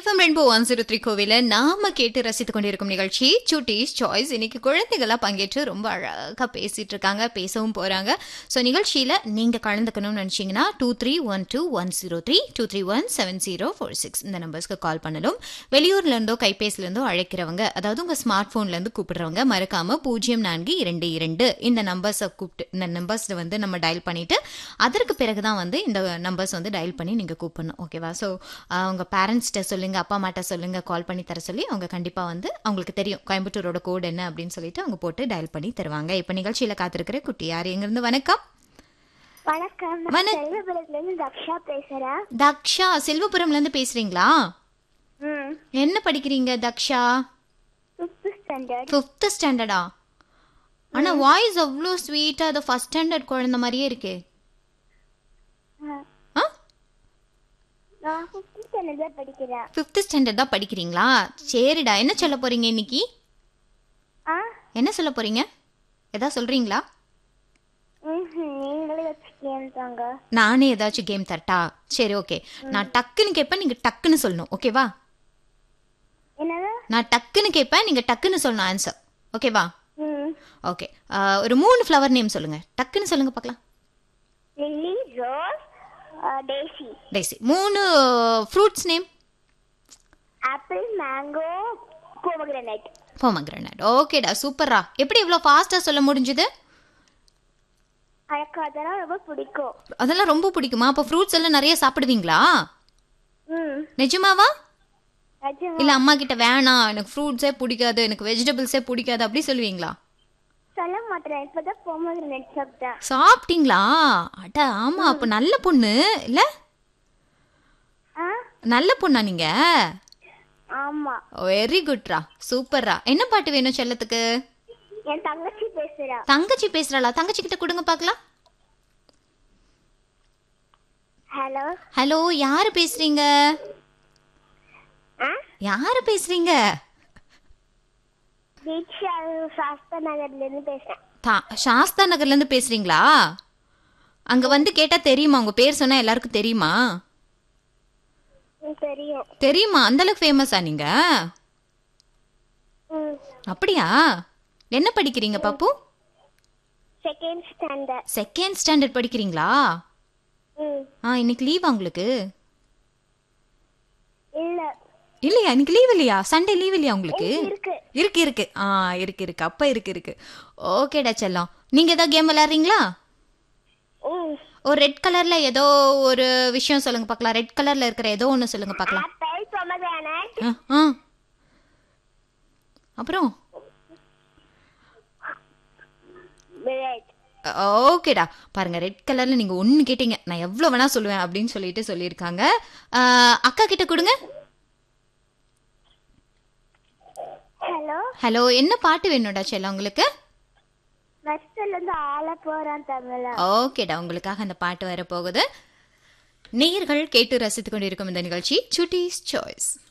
FM rainbow one zero three கோவில நாம கேட்டு ரசித்துக் கொண்டிருக்கும் நிகழ்ச்சி சுட்டீஸ் சாய்ஸ் இன்னைக்கு குழந்தைகளா பங்கேற்று ரொம்ப அழகா பேசிட்டு இருக்காங்க பேசவும் போறாங்க ஸோ நிகழ்ச்சியில நீங்க கலந்துக்கணும்னு நினைச்சீங்கன்னா two three one two one zero three two three one seven zero four six இந்த நம்பர்ஸ்க்கு கால் பண்ணணும் வெளியூர்ல இருந்தோ கைபேசில இருந்தோ அழைக்கிறவங்க அதாவது உங்க ஸ்மார்ட் போன்ல இருந்து கூப்பிடுறவங்க மறக்காம பூஜ்ஜியம் நான்கு இரண்டு இரண்டு இந்த நம்பர்ஸை கூப்பிட்டு இந்த நம்பர்ஸ் வந்து நம்ம டயல் பண்ணிட்டு அதற்கு பிறகுதான் வந்து இந்த நம்பர்ஸ் வந்து டயல் பண்ணி நீங்க கூப்பிடணும் ஓகேவா ஸோ அவங்க பேரண்ட்ஸ்கிட்ட சொல்லுங்க அப்பா அம்மாட்ட சொல்லுங்க கால் பண்ணி தர சொல்லி அவங்க கண்டிப்பா வந்து அவங்களுக்கு தெரியும் கோயம்புத்தூரோட கோட் என்ன அப்படின்னு சொல்லிட்டு அவங்க போட்டு டயல் பண்ணி தருவாங்க இப்போ நிகழ்ச்சியில காத்திருக்கிற குட்டி யார் எங்கிருந்து வணக்கம் வணக்கம் நான் வணக்- செல்வபுரத்துல இருந்து தக்ஷா பேசுறேன் தக்ஷா செல்வபுரம்ல இருந்து பேசுறீங்களா ம் என்ன படிக்கிறீங்க தக்ஷா ஃபிஃப்த் ஸ்டாண்டர்ட் ஃபிஃப்த் ஸ்டாண்டர்டா ஆனா வாய்ஸ் அவ்வளோ ஸ்வீட்டா அது ஃபர்ஸ்ட் ஸ்டாண்டர்ட் குழந்தை மாதிரியே இருக்கே ஆ நான் ஃபிஃப்த் ஸ்டாண்டர்ட் தான் படிக்கிறேன் ஃபிஃப்த் ஸ்டாண்டர்ட் தான் படிக்கிறீங்களா சரிடா என்ன சொல்ல போறீங்க இன்னைக்கு ஆ என்ன சொல்ல போறீங்க ஏதாவது சொல்றீங்களா ம் நீங்களே வச்சு கேம் தாங்க நானே ஏதாச்சும் கேம் தரட்டா சரி ஓகே நான் டக்குன்னு கேட்பேன் நீங்க டக்குன்னு சொல்லணும் ஓகேவா என்னது நான் டக்குன்னு கேட்பேன் நீங்க டக்குன்னு சொல்லணும் ஆன்சர் ஓகேவா ம் ஓகே ஒரு மூணு ஃப்ளவர் நேம் சொல்லுங்க டக்குன்னு சொல்லுங்க பார்க்கலாம் லில்லி ரோஸ் டேசி டேசி மூணு fruits name apple mango pomegranate pomegranate ஓகேடா சூப்பர்ரா எப்படி இவ்வளோ ஃபாஸ்ட்டாக சொல்ல முடிஞ்சுது எனக்கு அதெல்லாம் ரொம்ப பிடிக்கும் அதெல்லாம் ரொம்ப பிடிக்குமா அப்போ ஃப்ரூட்ஸ் எல்லாம் நிறைய சாப்பிடுவீங்களா ம் நிஜமாவா நிஜமா இல்லை அம்மா கிட்ட வேணாம் எனக்கு ஃப்ரூட்ஸே பிடிக்காது எனக்கு வெஜிடபிள்ஸே பிடிக்காது அப்படி சொல்லுவீங்களா சொல்ல மாட்டேன் இப்பதான் போமக்ரனட் சாப்பிட்டேன் சாப்பிட்டீங்களா அட ஆமா அப்போ நல்ல பொண்ணு இல்லை ஆ நல்ல பொண்ணா நீங்க ஆமா வெரி குட்ரா சூப்பர்ரா என்ன பாட்டு வேணும் செல்லத்துக்கு என் தங்கச்சி பேசுறா தங்கச்சி பேசுறாளா தங்கச்சி கிட்ட கொடுங்க பார்க்கலாம் ஹலோ ஹலோ யாரு பேசுறீங்க ஆ யாரு பேசுறீங்க தீக்ஷா சாஸ்தா நகர்ல இருந்து பேசுறேன் தா- சாஸ்தா நகர்ல இருந்து பேசுறீங்களா அங்க வந்து கேட்டா தெரியுமா உங்க பேர் சொன்னா எல்லாருக்கும் தெரியுமா ம், தெரியும் தெரியுமா அந்த அளவுக்கு ஃபேமஸா நீங்க ம் அப்படியா என்ன படிக்கிறீங்க பாப்பு செகண்ட் ஸ்டாண்டர்ட் செகண்ட் ஸ்டாண்டர்ட் படிக்கிறீங்களா ம் ஆ இன்னைக்கு லீவா உங்களுக்கு இல்ல இல்லையா இன்னைக்கு லீவ் இல்லையா சண்டே லீவ் இல்லையா உங்களுக்கு இருக்கு இருக்கு இருக்கு ஆ இருக்கு இருக்கு அப்ப இருக்கு இருக்கு ஓகேடா செல்லம் நீங்க ஏதாவது கேம் விளையாடுறீங்களா ம் ஒரு ரெட் கலர்ல ஏதோ ஒரு விஷயம் சொல்லுங்க பார்க்கலாம் ரெட் கலர்ல இருக்கிற ஏதோ ஒன்று சொல்லுங்க பார்க்கலாம் ஆப்பிள் பொமக்ரானட் ஆ, ஆ அப்புறம் பிரெட் ஓகேடா பாருங்க ரெட் கலர்ல நீங்க ஒன்னு கேட்டீங்க நான் எவ்வளவு வேணா சொல்லுவேன் அப்படின்னு சொல்லிட்டு சொல்லியிருக்காங்க ஆ, அக்கா கிட்ட கொடுங்க ஹலோ ஹலோ என்ன பாட்டு வேணும்டா செல்லம் உங்களுக்கு வெஸ்டர்ல இருந்து ஆள போறான் தமிழா ஓகேடா உங்களுக்காக அந்த பாட்டு வர போகுது நேயர்கள் கேட்டு ரசித்துக் கொண்டிருக்கும் இந்த நிகழ்ச்சி சுட்டீஸ் சாய்ஸ்